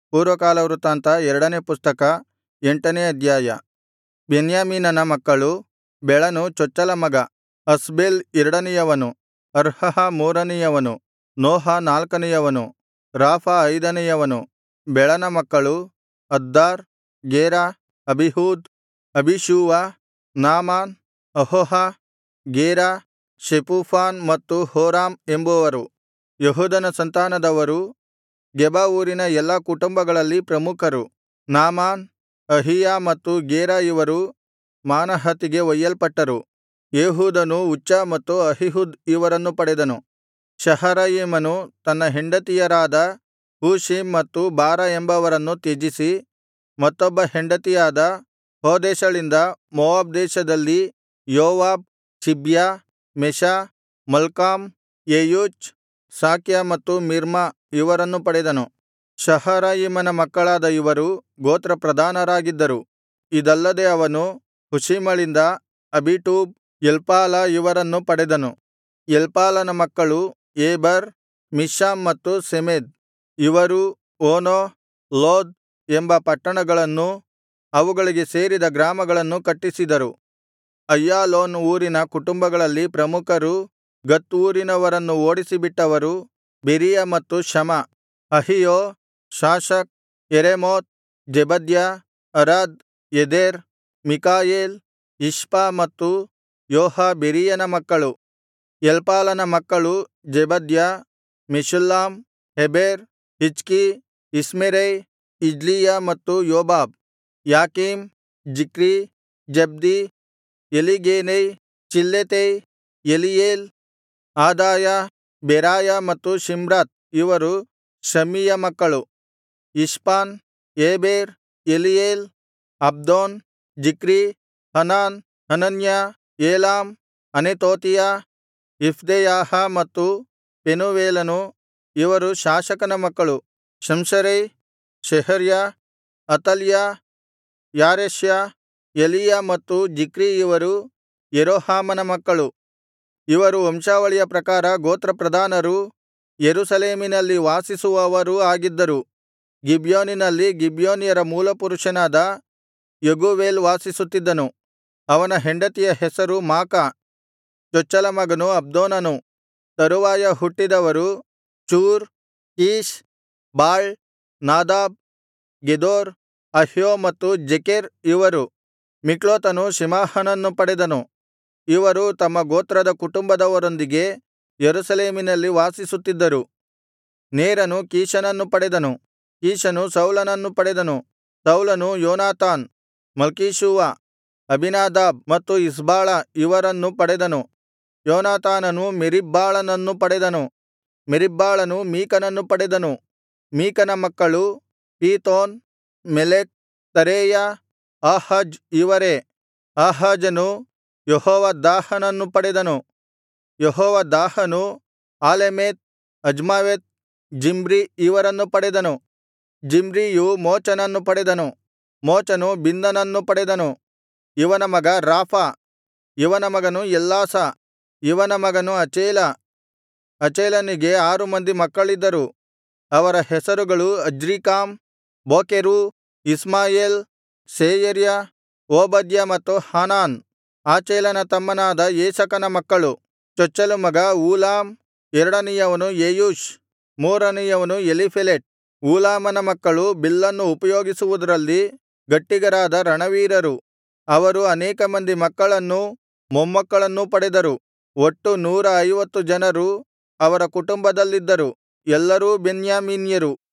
ಪೂರ್ವಕಾಲವೃತ್ತಾಂತ ಎರಡನೇ ಪುಸ್ತಕ ಎಂಟನೇ ಅಧ್ಯಾಯ ಬೆನ್ಯಾಮೀನನ ಮಕ್ಕಳು ಬೆಳನು ಚೊಚ್ಚಲ ಮಗ ಅಷ್ಬೇಲ್ ಎರಡನೆಯವನು ಅರ್ಹಹ ಮೂರನೆಯವನು ನೋಹ ನಾಲ್ಕನೆಯವನು ರಾಫ ಐದನೆಯವನು ಬೆಳನ ಮಕ್ಕಳು ಅದ್ದಾರ್ ಗೇರ ಅಬೀಹೂದ್ ಅಬೀಷೂವ ನಾಮಾನ್ ಅಹೋಹ ಗೇರ ಶೆಫೂಫಾನ್ ಮತ್ತು ಹೋರಾಮ್ ಎಂಬುವರು ಯೆಹೂದನ ಸಂತಾನದವರು ಗೆಬ ಊರಿನ ಎಲ್ಲಾ ಕುಟುಂಬಗಳಲ್ಲಿ ಪ್ರಮುಖರು ನಾಮಾನ್ ಅಹೀಯ ಮತ್ತು ಗೇರ ಇವರು ಮಾನಹತಿಗೆ ಒಯ್ಯಲ್ಪಟ್ಟರು ಏಹೂದನು ಉಚ್ಚ ಮತ್ತು ಅಹೀಹೂದ್ ಇವರನ್ನು ಪಡೆದನು ಶಹರಯಿಮನು ತನ್ನ ಹೆಂಡತಿಯರಾದ ಹೂಷೀಮ್ ಮತ್ತು ಬಾರ ಎಂಬವರನ್ನು ತ್ಯಜಿಸಿ ಮತ್ತೊಬ್ಬ ಹೆಂಡತಿಯಾದ ಹೋದೇಶಳಿಂದ ಮೋವಾಬ್ ದೇಶದಲ್ಲಿ ಯೋವಾಬ್ ಚಿಬ್ಯ ಮೆಷ ಮಲ್ಕಾಮ್ ಯೆಯೂಚ್ ಸಾಕ್ಯ ಮತ್ತು ಮಿರ್ಮ ಇವರನ್ನು ಪಡೆದನು ಶಹರಯಿಮನ ಮಕ್ಕಳಾದ ಇವರು ಗೋತ್ರಪ್ರಧಾನರಾಗಿದ್ದರು ಇದಲ್ಲದೆ ಅವನು ಹುಶೀಮಳಿಂದ ಅಬೀಟೂಬ್ ಎಲ್ಪಾಲ ಇವರನ್ನು ಪಡೆದನು ಎಲ್ಪಾಲನ ಮಕ್ಕಳು ಏಬರ್ ಮಿಷ್ಷಾಮ್ ಮತ್ತು ಶೆಮೆದ್ ಇವರೂ ಓನೋ ಲೋದ್ ಎಂಬ ಪಟ್ಟಣಗಳನ್ನೂ ಅವುಗಳಿಗೆ ಸೇರಿದ ಗ್ರಾಮಗಳನ್ನೂ ಕಟ್ಟಿಸಿದರು ಅಯ್ಯಾಲೋನ್ ಊರಿನ ಕುಟುಂಬಗಳಲ್ಲಿ ಪ್ರಮುಖರೂ ಗತ್ ಊರಿನವರನ್ನು ಓಡಿಸಿಬಿಟ್ಟವರು ಬೆರೀಯ ಮತ್ತು ಶಮ ಅಹೀಯೋ ಶಾಷಕ್ ಯೆರೇಮೋತ್ ಜೆಬದ್ಯ ಅರಾದ್ ಎದೆರ್ ಮಿಕಾಯೇಲ್ ಇಷ್ಪ ಮತ್ತು ಯೋಹ ಬೆರೀಯನ ಮಕ್ಕಳು ಎಲ್ಪಾಲನ ಮಕ್ಕಳು Zebadiah Meshullam Heber Hizki Ishmerai Izliah ಮತ್ತು ಯೋಬಾಬ್ ಯಾಕೀಮ್ ಜಿಕ್ರೀ ಜಬ್ದೀ ಎಲೀಗೇನೈ ಚಿಲ್ಲೆತೈ ಎಲೀಯೇಲ್ ಆದಾಯ ಬೆರಾಯ ಮತ್ತು ಶಿಮ್ರಾತ್ ಇವರು ಶಮ್ಮೀಯ ಮಕ್ಕಳು Ishpan Eber Eliel Abdon Zichri Hanan Hananiah Elam Antothijah Iphdeiah ಮತ್ತು ಪೆನೂವೇಲನು ಇವರು ಶಾಸಕನ ಮಕ್ಕಳು ಶಂಷರೈ ಶೆಹರ್ಯ ಅತಲ್ಯ ಯಾರೆಷ್ಯ ಎಲೀಯ ಮತ್ತು ಜಿಕ್ರೀ ಇವರು ಯೆರೋಹಾಮನ ಮಕ್ಕಳು ಇವರು ವಂಶಾವಳಿಯ ಪ್ರಕಾರ ಗೋತ್ರಪ್ರಧಾನರೂ ಯೆರೂಸಲೇಮಿನಲ್ಲಿ ವಾಸಿಸುವವರೂ ಆಗಿದ್ದರು ಗಿಬ್ಯೋನಿನಲ್ಲಿ ಗಿಬ್ಯೋನ್ಯರ ಮೂಲಪುರುಷನಾದ ಯೆಗೂವೇಲ್ ವಾಸಿಸುತ್ತಿದ್ದನು ಅವನ ಹೆಂಡತಿಯ ಹೆಸರು ಮಾಕ ಚೊಚ್ಚಲ ಮಗನು ಅಬ್ದೋನನು ತರುವಾಯ ಹುಟ್ಟಿದವರು ಚೂರ್ ಕೀಷ್ ಬಾಳ್ ನಾದಾಬ್ ಗೆದೋರ್ ಅಹ್ಯೋ ಮತ್ತು ಜೆಕೆರ್ ಇವರು ಮಿಕ್ಲೋತನು ಶಿಮಾಹನನ್ನು ಪಡೆದನು ಇವರು ತಮ್ಮ ಗೋತ್ರದ ಕುಟುಂಬದವರೊಂದಿಗೆ ಯೆರೂಸಲೇಮಿನಲ್ಲಿ ವಾಸಿಸುತ್ತಿದ್ದರು ನೇರನು ಕೀಷನನ್ನು ಪಡೆದನು ಕೀಷನು ಸೌಲನನ್ನು ಪಡೆದನು ಸೌಲನು ಯೋನಾತಾನ್ ಮಲ್ಕೀಷೂವ ಅಬೀನಾದಾಬ್ ಮತ್ತು ಇಷ್ಬಾಳ ಇವರನ್ನು ಪಡೆದನು ಯೋನಾತಾನನು ಮೆರಿಬ್ಬಾಳನನ್ನು ಪಡೆದನು ಮೆರಿಬ್ಬಾಳನು ಮೀಕನನ್ನು ಪಡೆದನು ಮೀಕನ ಮಕ್ಕಳು ಪೀತೋನ್ ಮೆಲೆಕ್ ತರೇಯ ಆಹಜ್ ಇವರೇ ಆಹಾಜನು ಯೆಹೋವದ್ದಾಹನನ್ನು ಪಡೆದನು ಯೆಹೋವದ್ದಾಹನು ಆಲೆಮೆತ್ ಅಜ್ಮಾವೆತ್ ಜಿಮ್ರಿ ಇವರನ್ನು ಪಡೆದನು ಜಿಮ್ರಿಯು ಮೋಚನನ್ನು ಪಡೆದನು ಮೋಚನು ಬಿನ್ನನನ್ನು ಪಡೆದನು ಇವನ ಮಗ ರಾಫ ಇವನ ಮಗನು ಎಲ್ಲಾಸ ಇವನ ಮಗನು ಅಚೇಲ ಅಚೇಲನಿಗೆ ಆರು ಮಂದಿ ಮಕ್ಕಳಿದ್ದರು ಅವರ ಹೆಸರುಗಳು ಅಜ್ರೀಕಾಮ್ ಬೋಕೆರು ಇಷ್ಮಾಯೇಲ್ ಶೇಯರ್ಯ ಓಬದ್ಯ ಮತ್ತು ಹಾನಾನ್ ಆಚೇಲನ ತಮ್ಮನಾದ ಏಸಕನ ಮಕ್ಕಳು ಚೊಚ್ಚಲು ಮಗ ಊಲಾಮ್ ಎರಡನೆಯವನು ಯೆಯೂಷ್ ಮೂರನೆಯವನು ಎಲೀಫೆಲೆಟ್ ಊಲಾಮನ ಮಕ್ಕಳು ಬಿಲ್ಲನ್ನು ಉಪಯೋಗಿಸುವುದರಲ್ಲಿ ಗಟ್ಟಿಗರಾದ ರಣವೀರರು ಅವರು ಅನೇಕ ಮಂದಿ ಮಕ್ಕಳನ್ನೂ ಮೊಮ್ಮಕ್ಕಳನ್ನೂ ಪಡೆದರು ಒಟ್ಟು ನೂರ ಐವತ್ತು ಜನರು ಅವರ ಕುಟುಂಬದಲ್ಲಿದ್ದರು ಎಲ್ಲರೂ ಬೆನ್ಯಾಮೀನ್ಯರು